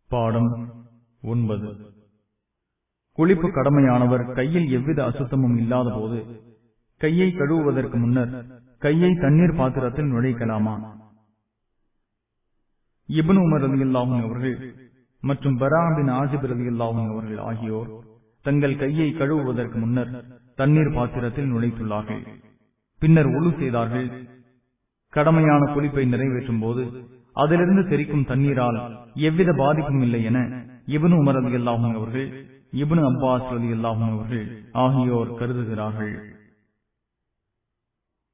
பாடம் ஒன்பது குளிப்பு கடமையானவர் கையில் எவ்வித அசுத்தமும் இல்லாத போது கையை கழுவுவதற்கு முன்னர் கையை தண்ணீர் பாத்திரத்தில் நுழைக்கலாமா இப்னு உமர் ரலியல்லாஹு அவர்கள் மற்றும் பரா பின் ஆசிப் ரலியல்லாஹு அவர்கள் ஆகியோர் தங்கள் கையை கழுவுவதற்கு முன்னர் தண்ணீர் பாத்திரத்தில் நுழைத்துள்ளார்கள் பின்னர் ஒழு செய்தார்கள் கடமையான குளிப்பை நிறைவேற்றும் போது அதிலிருந்து தெரிக்கும் தண்ணீரால் எவ்வித பாதிப்பும் இல்லை என இபனு உமர் அலி அல்லாஹும் அவர்கள் இபனு அப்பாஸ் அலி அல்லாஹும் அவர்கள் ஆகியோர் கருதுகிறார்கள்